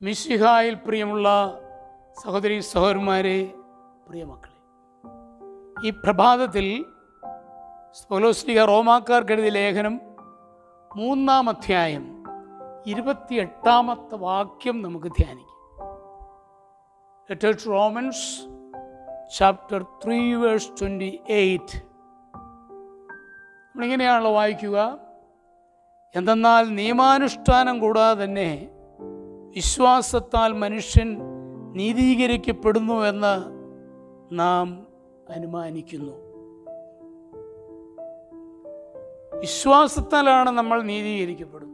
മിശിഹായിൽ പ്രിയമുള്ള സഹോദരി സഹോദരന്മാരെ പ്രിയമക്കളെ ഈ പ്രഭാതത്തിൽ സ്പൊലോസ്ലിക റോമാക്കാർക്കെഴുതിയ ലേഖനം മൂന്നാം അധ്യായം ഇരുപത്തിയെട്ടാമത്തെ വാക്യം നമുക്ക് ധ്യാനിക്കാം letter to Romans chapter three verse twenty eight നമ്മളിങ്ങനെയാണല്ലോ വായിക്കുക എന്തെന്നാൽ നിയമാനുഷ്ഠാനം കൂടാതെ തന്നെ വിശ്വാസത്താൽ മനുഷ്യൻ നീതീകരിക്കപ്പെടുന്നുവെന്ന് നാം അനുമാനിക്കുന്നു വിശ്വാസത്താലാണ് നമ്മൾ നീതീകരിക്കപ്പെടുന്നത്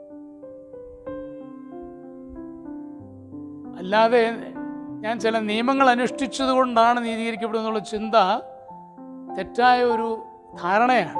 അല്ലാതെ ഞാൻ ചില നിയമങ്ങൾ അനുഷ്ഠിച്ചത് കൊണ്ടാണ് നീതീകരിക്കപ്പെടുന്നുള്ള ചിന്ത തെറ്റായ ഒരു ധാരണയാണ്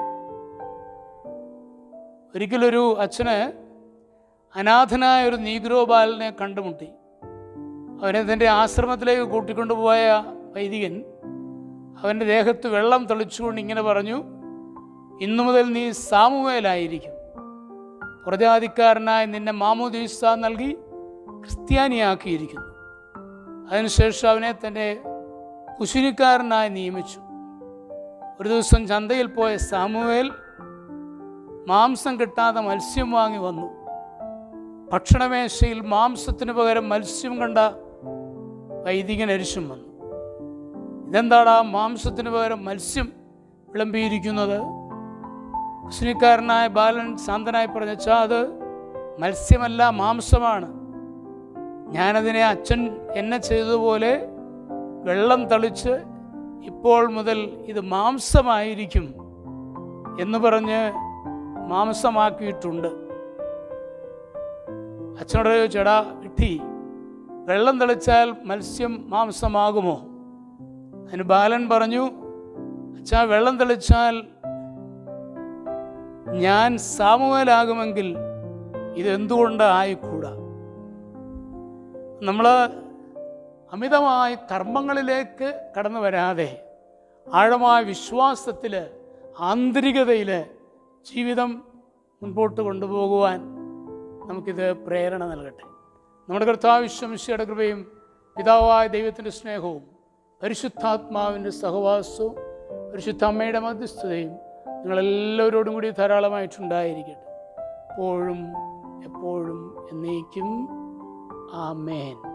ഒരിക്കലൊരു അച്ഛന് അനാഥനായ ഒരു നീഗ്രോ ബാലനെ കണ്ടുമുട്ടി അവനെ തൻ്റെ ആശ്രമത്തിലേക്ക് കൂട്ടിക്കൊണ്ടുപോയ വൈദികൻ അവൻ്റെ ദേഹത്ത് വെള്ളം തെളിച്ചുകൊണ്ട് ഇങ്ങനെ പറഞ്ഞു ഇന്നു മുതൽ നീ സാമുവേലായിരിക്കും പ്രജാതിക്കാരനായി നിന്നെ മാമോദീസ നൽകി ക്രിസ്ത്യാനിയാക്കിയിരിക്കുന്നു അതിനുശേഷം അവനെ തൻ്റെ കുശിനിക്കാരനായി നിയമിച്ചു ഒരു ദിവസം ചന്തയിൽ പോയ സാമുവേൽ മാംസം കിട്ടാതെ മത്സ്യം വാങ്ങി വന്നു ഭക്ഷണമേശയിൽ മാംസത്തിന് പകരം മത്സ്യം കണ്ട വൈദികൻ അരിശം വന്നു ഇതെന്താടാ മാംസത്തിന് പകരം മത്സ്യം വിളമ്പിയിരിക്കുന്നത് കുസ്നിക്കാരനായ ബാലൻ ശാന്തനായി പറഞ്ഞാ അത് മത്സ്യമല്ല മാംസമാണ് ഞാനതിനെ അച്ഛൻ എന്നെ ചെയ്തതുപോലെ വെള്ളം തളിച്ച് ഇപ്പോൾ മുതൽ ഇത് മാംസമായിരിക്കും എന്ന് പറഞ്ഞ് മാംസമാക്കിയിട്ടുണ്ട് അച്ഛനോട് ചോദിച്ചടാ വിട്ടി വെള്ളം തെളിച്ചാൽ മത്സ്യം മാംസമാകുമോ അതിന് ബാലൻ പറഞ്ഞു അച്ഛാ വെള്ളം തെളിച്ചാൽ ഞാൻ സാമുവേലാകുമെങ്കിൽ ഇതെന്തുകൊണ്ട് ആയിക്കൂടാ നമ്മൾ അമിതമായ കർമ്മങ്ങളിലേക്ക് കടന്നു വരാതെ ആഴമായ വിശ്വാസത്തിൽ ആന്തരികതയിൽ ജീവിതം മുൻപോട്ട് കൊണ്ടുപോകുവാൻ നമുക്കിത് പ്രേരണ നൽകട്ടെ നമ്മുടെ കർത്താവ് വിശ്വമിശയുടെ കൃപയും പിതാവായ ദൈവത്തിൻ്റെ സ്നേഹവും പരിശുദ്ധാത്മാവിൻ്റെ സഹവാസവും പരിശുദ്ധ അമ്മയുടെ മധ്യസ്ഥതയും നിങ്ങളെല്ലാവരോടും കൂടി ധാരാളമായിട്ടുണ്ടായിരിക്കട്ടെ എപ്പോഴും എപ്പോഴും എന്നേക്കും ആമേൻ